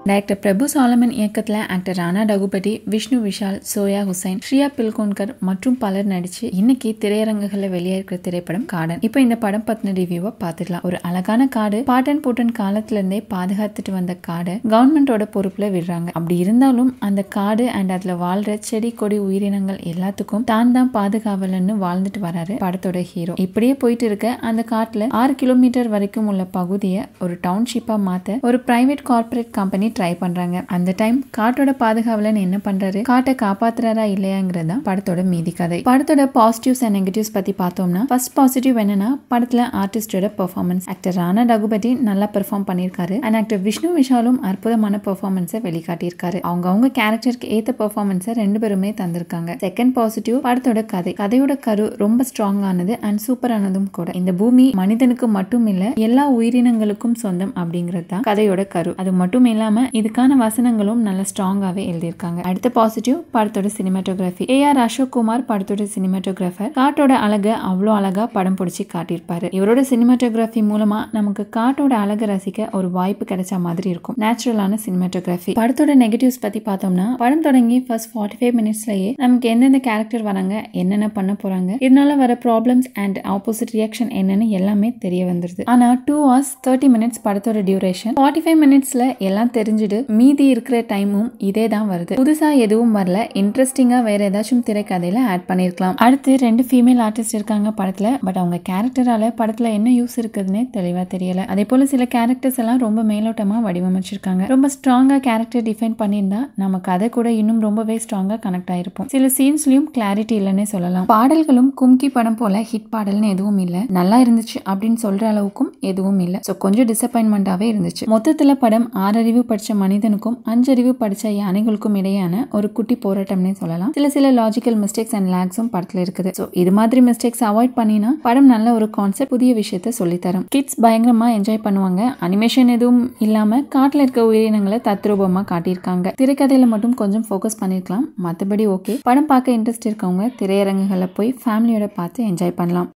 director Prabhu Solomon இயக்கத்துல actor Rana Daggubati Vishnu Vishal Zoya Hussain Shriya Pilgaonkar மற்றும் பலர் நடிச்சு இன்னைக்கு திரையரங்குகளில் வெளியாகிற திரைப்படம் காடன் இப்போ இந்த படம் பத்தின ரிவ்யூவை பார்த்துக்கலாம் ஒரு அழகான காடு பாட்டன் பூட்டன் காலத்துல இருந்தே பாதுகாத்துட்டு வந்த காடை கவர்மெண்டோட பொறுப்புல விடுறாங்க அப்படி இருந்தாலும் அந்த காடு அண்ட் அதுல வாழ்ற செடி கொடி உயிரினங்கள் எல்லாத்துக்கும் தான் தான் பாதுகாவலன்னு வாழ்ந்துட்டு வராரு படத்தோட ஹீரோ இப்படியே போயிட்டு இருக்க அந்த காட்டுல ஆறு கிலோமீட்டர் வரைக்கும் உள்ள பகுதியை ஒரு டவுன்ஷிப்பா மாத்த ஒரு பிரைவேட் கார்ப்பரேட் கம்பெனி ட்ரை பண்றாங்க அந்த டைம் காட்டோட பாதுகாவலன் என்ன பண்றாரு காட்டை காப்பாத்துறாரா இல்லையாங்கிறது தான் படத்தோட மீதி கதை படத்தோட பாசிட்டிவ்ஸ் அண்ட் நெகட்டிவ்ஸ் பத்தி பார்த்தோம்னா ஃபர்ஸ்ட் பாசிட்டிவ் என்னன்னா படத்துல ஆர்டிஸ்டோட பெர்ஃபார்மன்ஸ் ஆக்டர் ராணா ரகுபதி நல்லா பெர்ஃபார்ம் பண்ணியிருக்காரு அண்ட் ஆக்டர் விஷ்ணு விஷாலும் அற்புதமான பெர்ஃபார்மன்ஸை வெளிக்காட்டியிருக்காரு அவங்க அவங்க கேரக்டருக்கு ஏத்த பெர்ஃபார்மன்ஸை ரெண்டு பேருமே தந்திருக்காங்க செகண்ட் பாசிட்டிவ் படத்தோட கதை கதையோட கரு ரொம்ப ஸ்ட்ராங்கானது அண்ட் சூப்பரானதும் கூட இந்த பூமி மனிதனுக்கு மட்டும் இல்ல எல்லா உயிரினங்களுக்கும் சொந்தம் அப்படிங்கிறது தான் கதையோட கரு அது மட்டும் இல்லாம இதுக்கான வசனங்களும் நல்ல ஸ்ட்ராங்காவே எழுதியிருக்காங்க அடுத்த பாசிட்டிவ் படத்தோட cinematography A R Ashok Kumar படத்தோட சினிமாட்டோகிராஃபர் காட்டோட அழகை அவ்வளோ அழகா படம் பிடிச்சி காட்டியிருப்பாரு இவரோட சினிமாட்டோகிராஃபி மூலமா நமக்கு காட்டோட அழகை ரசிக்க ஒரு வாய்ப்பு கிடைச்ச மாதிரி இருக்கும் நேச்சுரலான சினிமாட்டோகிராஃபி படத்தோட நெகட்டிவ்ஸ் பத்தி பார்த்தோம்னா படம் தொடங்கி ஃபர்ஸ்ட் ஃபார்ட்டி ஃபைவ் மினிட்ஸ்லயே நமக்கு எந்தெந்த கேரக்டர் வராங்க என்னென்ன பண்ண போறாங்க இதனால வர ப்ராப்ளம்ஸ் அண்ட் ஆப்போசிட் ரியாக்ஷன் என்னன்னு எல்லாமே தெரிய வந்துருது ஆனா டூ ஹவர்ஸ் தேர்ட்டி மினிட்ஸ் படத்தோட டியூரேஷன் ஃபார்ட்டி ஃபைவ் மினிட்ஸ்ல எல்லாம் தெரிஞ்சுட்டு மீதி இருக்கிற டைமும் இதே தான் வருது புதுசா எதுவும் வரல இன்ட்ரெஸ்டிங்கா வேற ஏதாச்சும் திரைக்கதையில ஆட் பண்ணிருக்கலாம் அடுத்து ரெண்டு ஃபீமேல் ஆர்டிஸ்ட் இருக்காங்க படத்துல பட் அவங்க கேரக்டரால படத்துல என்ன யூஸ் இருக்குதுன்னே தெளிவா தெரியல அதே போல சில கேரக்டர்ஸ் எல்லாம் ரொம்ப மேலோட்டமா வடிவமைச்சிருக்காங்க ரொம்ப ஸ்ட்ராங்கா கேரக்டர் டிஃபைன் பண்ணியிருந்தா நம்ம கதை கூட இன்னும் ரொம்பவே ஸ்ட்ராங்கா கனெக்ட் ஆயிருப்போம் சில சீன்ஸ்லயும் கிளாரிட்டி இல்லைன்னே சொல்லலாம் பாடல்களும் கும்கி படம் போல ஹிட் பாடல்னு எதுவும் இல்ல நல்லா இருந்துச்சு அப்படின்னு சொல்ற அளவுக்கும் எதுவும் இல்ல சோ கொஞ்சம் டிசப்பாயின்மெண்டாவே இருந்துச்சு மொத்தத்துல படம் ஆறறிவு படிச்ச மனிதனுக்கும் அஞ்சறிவு படிச்ச யானைகளுக்கும் இடையான ஒரு குட்டி போராட்டம்னே சொல்லலாம் சில சில லாஜிக்கல் மிஸ்டேக்ஸ் அண்ட் லேக்ஸும் படத்துல இருக்குது சோ இது மாதிரி மிஸ்டேக்ஸ் அவாய்ட் பண்ணினா படம் நல்ல ஒரு கான்செப்ட் புதிய விஷயத்த சொல்லித்தரும் கிட்ஸ் பயங்கரமா என்ஜாய் பண்ணுவாங்க அனிமேஷன் எதுவும் இல்லாம காட்டுல இருக்க உயிரினங்களை தத்ரூபமா காட்டியிருக்காங்க திரைக்கதையில மட்டும் கொஞ்சம் ஃபோக்கஸ் பண்ணிருக்கலாம் மற்றபடி ஓகே படம் பார்க்க இன்ட்ரெஸ்ட் இருக்கவங்க திரையரங்குகளில் போய் ஃபேமிலியோட பார்த்து என்ஜாய் பண்ணலாம்